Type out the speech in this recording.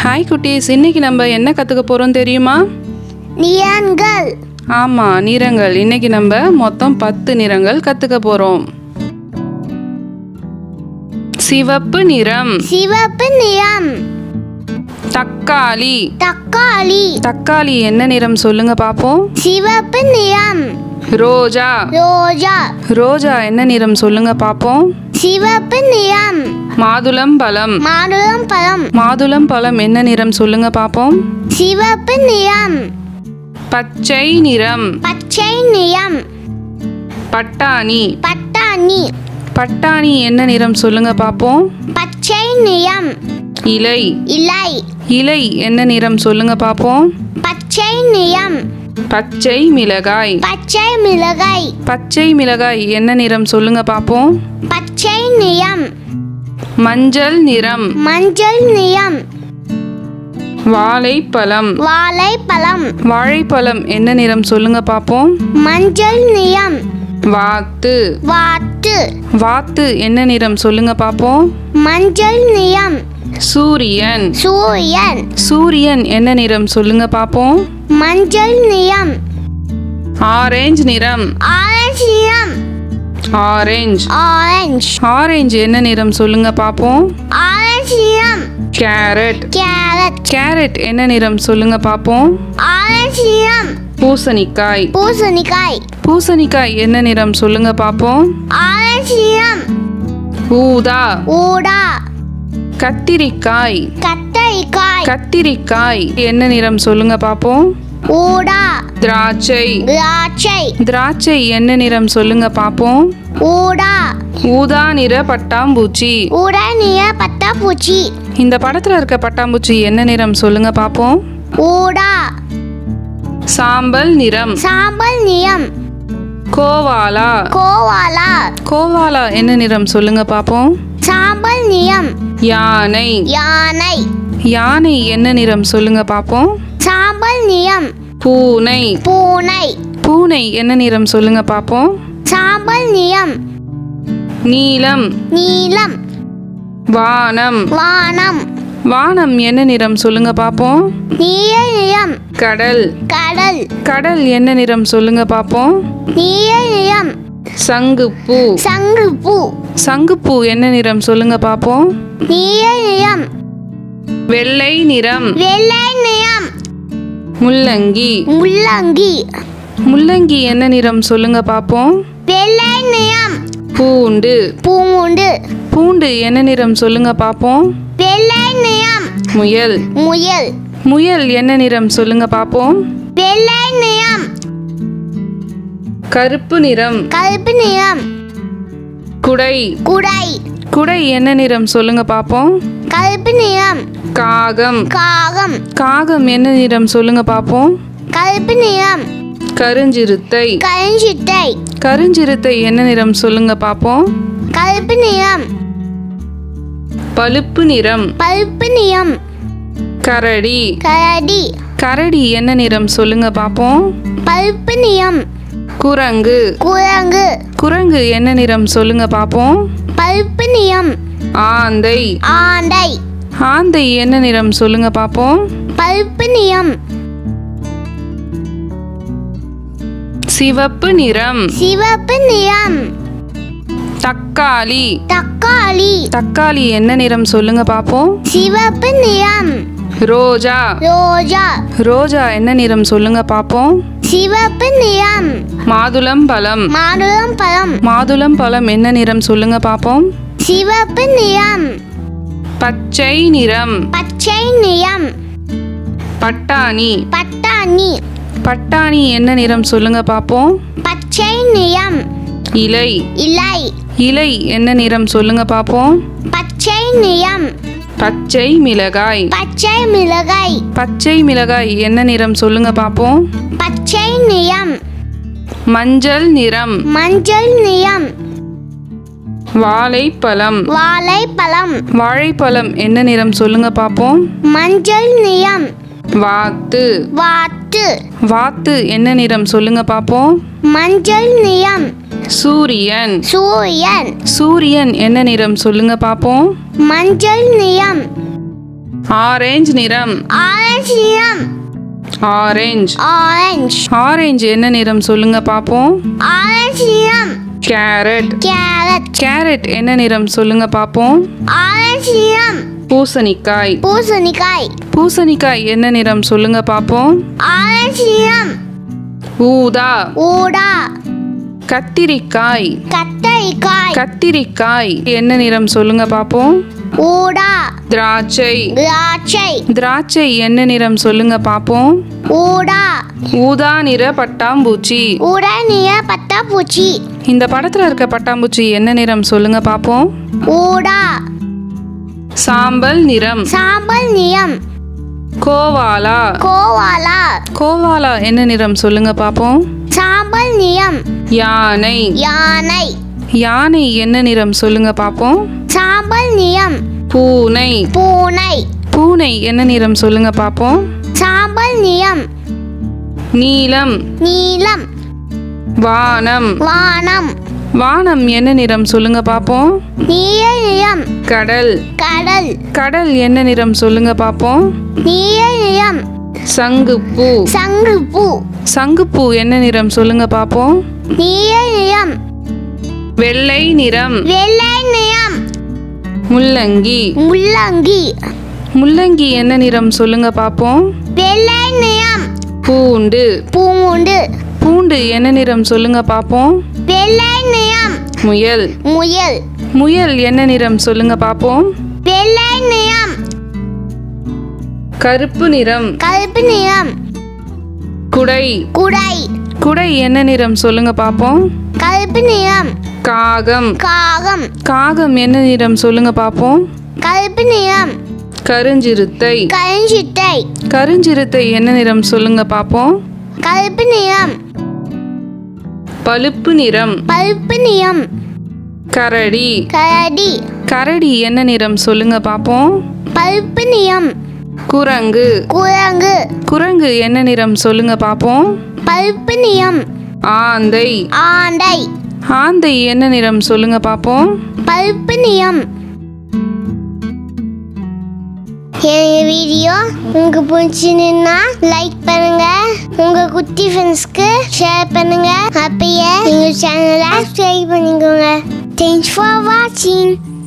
hi குட்டீஸ் இன்னைக்கு நம்ம என்ன கற்றுக்க போகிறோம் தெரியுமா நிறங்கள் ஆமாம் நிறங்கள் இன்னைக்கு நம்ம மொத்தம் பத்து நிறங்கள் கற்றுக்க போகிறோம் சிவப்பு நிறம் சிவப்பு நிறம் தக்காளி தக்காளி தக்காளி என்ன நிறம் சொல்லுங்க பார்ப்போம் சிவப்பு நிறம் ரோஜா ரோஜா ரோஜா என்ன நிறம் சொல்லுங்க பார்ப்போம் சிவப்பு நிறம் மாதுளம் பழம் மாதுளம் பழம் மாதுளம் பழம் என்ன நிறம் சொல்லுங்க பார்ப்போம் சிவப்பு நிறம் பச்சை நிறம் பச்சை நிறம் பட்டாணி பட்டாணி பட்டாணி என்ன நிறம் சொல்லுங்க பார்ப்போம் பச்சை நிறம் இலை இலை இலை என்ன நிறம் சொல்லுங்க பார்ப்போம் பச்சை நிறம் பச்சை மிளகாய் பச்சை மிளகாய் பச்சை மிளகாய் என்ன நிறம் சொல்லுங்க பார்ப்போம் பச்சை நிறம் மஞ்சள் நிறம் மஞ்சள் நிறம் வாழைப்பழம் வாழைப்பழம் வாழைப்பழம் என்ன நிறம் சொல்லுங்க பார்ப்போம் மஞ்சள் நிறம் வாத்து வாத்து வாத்து என்ன நிறம் சொல்லுங்க பார்ப்போம் மஞ்சள் நிறம் சூரியன் சூரியன் சூரியன் என்ன நிறம் சொல்லுங்க பார்ப்போம் மஞ்சள் நிறம் ஆரஞ்சு நிறம் ஆரஞ்சு நிறம் ஆரஞ்சு ஆரஞ்சு ஆரஞ்சு என்ன நிறம் சொல்லுங்க பார்ப்போம் ஆரஞ்சு நிறம் கேரட் கேரட் கேரட் என்ன நிறம் சொல்லுங்க பார்ப்போம் ஆரஞ்சு நிறம் பூசணிக்காய் பூசணிக்காய் பூசணிக்காய் என்ன நிறம் சொல்லுங்க பார்ப்போம் ஆரஞ்சு நிறம் ஊதா ஊடா கத்திரிக்காய் கத்தரிக்காய் கத்திரிக்காய் என்ன நிறம் சொல்லுங்க பார்ப்போம் ஊடா திராட்சை திராட்சை திராட்சை என்ன நிறம் சொல்லுங்க பார்ப்போம் ஊடா ஊதா நிற பட்டாம்பூச்சி ஊடா நிற பட்டாப்பூச்சி இந்த படத்துல இருக்க பட்டாம்பூச்சி என்ன நிறம் சொல்லுங்க பார்ப்போம் ஊடா சாம்பல் நிறம் சாம்பல் நிறம் கோவாலா கோவாலா கோவாலா என்ன நிறம் சொல்லுங்க பார்ப்போம் சாம்பல் நிறம் யானை யானை யானை என்ன நிறம் சொல்லுங்க பார்ப்போம் சாம்பல் நிறம் பூனை பூனை பூனை என்ன நிறம் சொல்லுங்க பார்ப்போம் சாம்பல் நிறம் நீலம் நீலம் வானம் வானம் வானம் என்ன நிறம் சொல்லுங்க பார்ப்போம் நீல நிறம் கடல் கடல் கடல் என்ன நிறம் சொல்லுங்க பார்ப்போம் நீல நிறம் சங்குப்பூ சங்குப்பூ சங்குப்பூ என்ன நிறம் சொல்லுங்க பார்ப்போம் நீல நிறம் வெள்ளை நிறம் வெள்ளை நிறம் முள்ளங்கி முள்ளங்கி முள்ளங்கி என்ன நிறம் சொல்லுங்க பார்ப்போம் வெள்ளை நிறம் பூண்டு பூண்டு பூண்டு என்ன நிறம் சொல்லுங்க பார்ப்போம் வெள்ளை நிறம் முயல் முயல் முயல் என்ன நிறம் சொல்லுங்க பார்ப்போம் வெள்ளை நிறம் கருப்பு நிறம் கருப்பு நிறம் குடை குடை குடை என்ன நிறம் சொல்லுங்க பார்ப்போம் கருப்பு நிறம் காகம் காகம் காகம் என்ன நிறம் சொல்லுங்க பார்ப்போம் கருப்பு நிறம் கருஞ்சிறுத்தை கருஞ்சிட்டை கருஞ்சிறுத்தை என்ன நிறம் சொல்லுங்க பார்ப்போம் கருப்பு நிறம் பழுப்பு நிறம் பழுப்பு நிறம் கரடி கரடி கரடி என்ன நிறம் சொல்லுங்க பார்ப்போம் பழுப்பு நிறம் குரங்கு குரங்கு குரங்கு என்ன நிறம் சொல்லுங்க பார்ப்போம் பழுப்பு நிறம் ஆந்தை ஆண்டை ஆந்தை என்ன நிறம் சொல்லுங்க பார்ப்போம் பழுப்பு நிறம் சிவப்பு நிறம் சிவப்பு நிறம் தக்காளி தக்காளி தக்காளி என்ன நிறம் சொல்லுங்க பார்ப்போம் சிவப்பு நிறம் ரோஜா ரோஜா ரோஜா என்ன நிறம் சொல்லுங்க பார்ப்போம் சிவப்பு நிறம் மாதுளம் பழம் மாதுளம் பழம் மாதுளம் பழம் என்ன நிறம் சொல்லுங்க பார்ப்போம் சிவப்பு நிறம் பச்சை நிறம் பச்சை நிறம் பட்டாணி பட்டாணி பட்டாணி என்ன நிறம் சொல்லுங்க பார்ப்போம் பச்சை நிறம் இலை இலை இலை என்ன நிறம் சொல்லுங்க பார்ப்போம் பச்சை நிறம் பச்சை மிளகாய் பச்சை மிளகாய் பச்சை மிளகாய் என்ன நிறம் சொல்லுங்க பார்ப்போம் பச்சை நிறம் மஞ்சள் நிறம் மஞ்சள் நிறம் வாழைப்பழம் வாழைப்பழம் வாழைப்பழம் என்ன நிறம் சொல்லுங்க பார்ப்போம் மஞ்சள் நிறம் வாத்து வாத்து வாத்து என்ன நிறம் சொல்லுங்க பார்ப்போம் மஞ்சள் நிறம் சூரியன் சூரியன் சூரியன் என்ன நிறம் சொல்லுங்க பார்ப்போம் மஞ்சள் நிறம் ஆரஞ்சு நிறம் ஆரஞ்சு நிறம் ஆரஞ்சு ஆரஞ்சு ஆரஞ்சு என்ன நிறம் சொல்லுங்க பாப்போம் ஆரஞ்சு நிறம் கேரட் கேரட் கேரட் என்ன நிறம் சொல்லுங்க பாப்போம் ஆரஞ்சு நிறம் பூசணிக்காய் பூசணிக்காய் பூசணிக்காய் என்ன நிறம் சொல்லுங்க பாப்போம் ஆரஞ்சு நிறம் ஊதா ஊடா கத்திரிக்காய் கத்தரிக்காய் கத்திரிக்காய் என்ன நிறம் சொல்லுங்க பாப்போம் ஊடா திராட்சை திராட்சை திராட்சை என்ன நிறம் சொல்லுங்க பாப்போம் ஊடா ஊதா நிற பட்டாம்பூச்சி ஊடா நிற பட்டாப்பூச்சி இந்த படத்துல இருக்க பட்டாம்பூச்சி என்ன நிறம் சொல்லுங்க பாப்போம் ஊடா சாம்பல் நிறம் சாம்பல் நிறம் கோவாலா கோவாலா கோவாலா என்ன நிறம் சொல்லுங்க பாப்போம் சாம்பல் நிறம் யானை யானை யானை என்ன நிறம் சொல்லுங்க பாப்போம் சாம்பல் நிறம் பூனை பூனை பூனை என்ன நிறம் சொல்லுங்க பாப்போம் சாம்பல் நிறம் நீலம் நீலம் வானம் வானம் வானம் என்ன நிறம் சொல்லுங்க பாப்போம் நீல நிறம் கடல் கடல் கடல் என்ன நிறம் சொல்லுங்க பாப்போம் நீல நிறம் சங்குப்பூ சங்குப்பூ சங்குப்பூ என்ன நிறம் சொல்லுங்க பாப்போம் நீல நிறம் வெள்ளை நிறம் வெள்ளை நிறம் முள்ளங்கி முள்ளங்கி முள்ளங்கி என்ன நிறம் சொல்லுங்க பாப்போம் வெள்ளை நிறம் பூண்டு பூண்டு பூண்டு என்ன நிறம் சொல்லுங்க பாப்போம் வெள்ளை நிறம் முயல் முயல் முயல் என்ன நிறம் சொல்லுங்க பாப்போம் வெள்ளை நிறம் கருப்பு நிறம் கருப்பு நிறம் குடை குடை குடை என்ன நிறம் சொல்லுங்க பாப்போம் கருப்பு நிறம் காகம் காகம் காகம் என்ன நிறம் சொல்லுங்க பாப்போம் கருப்பு நிறம் கருஞ்சிறுத்தை கருஞ்சிட்டை கருஞ்சிறுத்தை என்ன நிறம் சொல்லுங்க பாப்போம் கருப்பு நிறம் பழுப்பு நிறம் பழுப்பு நிறம் கரடி கரடி கரடி என்ன நிறம் சொல்லுங்க பாப்போம் பழுப்பு நிறம் குரங்கு குரங்கு குரங்கு என்ன நிறம் சொல்லுங்க பாப்போம் பழுப்பு நிறம் ஆந்தை ஆண்டை ஆந்தை என்ன நிறம் சொல்லுங்க பாப்போம் பழுப்பு நிறம் எங்கள் வீடியோ உங்களுக்கு பிடிச்சிருந்தா லைக் பண்ணுங்க உங்க குட்டி ஃப்ரெண்ட்ஸ்க்கு ஷேர் பண்ணுங்க அப்படியே எங்க சேனலை சப்ஸ்கிரைப் பண்ணிக்கோங்க தேங்க்ஸ் ஃபார் வாட்சிங்